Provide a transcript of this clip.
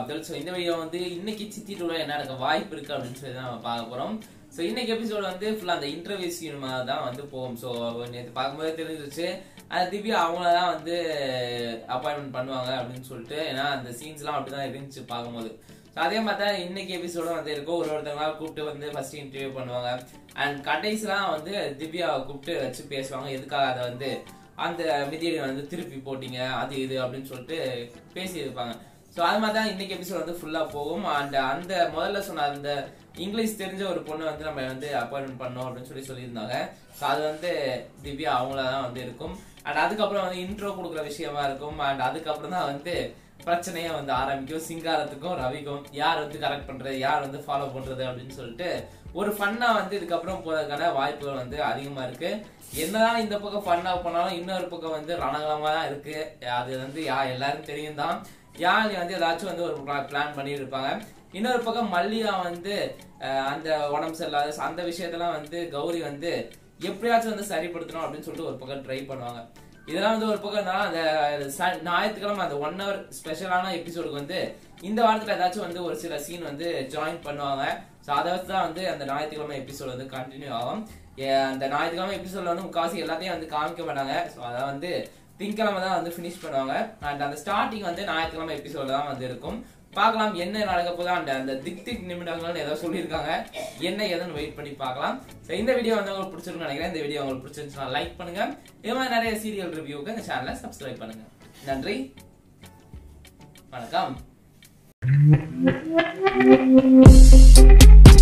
Abdul so இந்த video வந்து இன்னைக்கு சித்தி டூல என்ன நடக்க வாய்ப்பு இருக்கு அப்படின்னு சொல்லி தான் நம்ம பார்க்க போறோம் ஸோ இன்னைக்கு எபிசோட் வந்து ஃபுல்லா அந்த இன்டர்வியூ சீன் தான் வந்து போகும் ஸோ நேற்று பார்க்கும்போது தெரிஞ்சிருச்சு அது திவ்யா அவங்கள தான் வந்து அப்பாயின்மெண்ட் பண்ணுவாங்க அப்படின்னு சொல்லிட்டு ஏன்னா அந்த சீன்ஸ்லாம் அப்படிதான் இருந்துச்சு பார்க்கும்போது ஸோ அதே மாதிரி தான் இன்னைக்கு எபிசோடும் வந்து இருக்கும் ஒரு ஒருத்தவங்களா கூப்பிட்டு வந்து ஃபர்ஸ்ட் இன்டர்வியூ பண்ணுவாங்க அண்ட் கடைசிலாம் வந்து திவ்யாவை கூப்பிட்டு வச்சு பேசுவாங்க எதுக்காக அதை வந்து அந்த மிதியடி வந்து திருப்பி போட்டீங்க அது இது அப்படின்னு சொல்லிட்டு பேசி இருப்பாங்க ஸோ அது மாதிரி தான் இன்னைக்கு எபிசோட் வந்து ஃபுல்லாக போகும் அண்ட் அந்த முதல்ல சொன்ன அந்த இங்கிலீஷ் தெரிஞ்ச ஒரு பொண்ணு வந்து நம்ம வந்து அப்பாயின்மெண்ட் பண்ணோம் அப்படின்னு சொல்லி சொல்லியிருந்தாங்க ஸோ அது வந்து திவ்யா அவங்கள தான் வந்து இருக்கும் அண்ட் அதுக்கப்புறம் வந்து இன்ட்ரோ கொடுக்குற விஷயமா இருக்கும் அண்ட் அதுக்கப்புறம் தான் வந்து பிரச்சனையே வந்து ஆரம்பிக்கும் சிங்காரத்துக்கும் ரவிக்கும் யார் வந்து கரெக்ட் பண்றது யார் வந்து ஃபாலோ பண்றது அப்படின்னு சொல்லிட்டு ஒரு ஃபன்னா வந்து இதுக்கப்புறம் போறதுக்கான வாய்ப்புகள் வந்து அதிகமா இருக்கு என்னதான் இந்த பக்கம் ஃபன்னா போனாலும் இன்னொரு பக்கம் வந்து ரணகலமா தான் இருக்கு அது வந்து யா எல்லாரும் தெரியும் தான் யாழ் வந்து ஏதாச்சும் வந்து ஒரு பிளான் பண்ணிட்டு இருப்பாங்க இன்னொரு பக்கம் மல்லிகா வந்து அஹ், அந்த உடம்பு சரியில்லாத அந்த விஷயத்தெல்லாம் வந்து கௌரி வந்து எப்படியாச்சும் வந்து சரிப்படுத்தணும் அப்படின்னு சொல்லிட்டு ஒரு பக்கம் ட்ரை பண்ணுவாங்க இதெல்லாம் வந்து ஒரு பக்கம் இருந்தாலும் அந்த ச- ஞாயிற்றுக்கிழமை அந்த ஒன் ஹவர் ஸ்பெஷலான எபிசோடுக்கு வந்து இந்த வாரத்துல ஏதாச்சும் வந்து ஒரு சில சீன் வந்து ஜாயின் பண்ணுவாங்க ஸோ அதை வச்சு தான் வந்து அந்த ஞாயிற்றுக்கிழமை எபிசோட் வந்து கண்டினியூ ஆகும் ஏ, அந்த ஞாயிற்றுக்கிழமை எபிசோட்ல வந்து முக்காசி எல்லாத்தையும் வந்து காமிக்க மாட்டாங்க ஸோ அதை வந்து திங்கக்கிழமை தான் வந்து ஃபினிஷ் பண்ணுவாங்க அண்ட் அந்த ஸ்டார்டிங் வந்து ஞாயிற்றுக்கிழமை எபிசோட தான் வந்து இருக்கும் பார்க்கலாம் என்ன நடக்க போதா அந்த அந்த திக் திக் நிமிடங்கள்னு ஏதோ சொல்லியிருக்காங்க என்ன ஏதுன்னு வெயிட் பண்ணி பார்க்கலாம் ஸோ இந்த வீடியோ வந்து உங்களுக்கு பிடிச்சிருக்குன்னு நினைக்கிறேன் இந்த வீடியோ உங்களுக்கு பிடிச்சிருந்துச்சுன்னா லைக் பண்ணுங்க இது மாதிரி நிறைய சீரியல் ரிவ்யூக்கு இந்த சேனலை சப்ஸ்கிரைப் பண்ணுங்க நன்றி வணக்கம்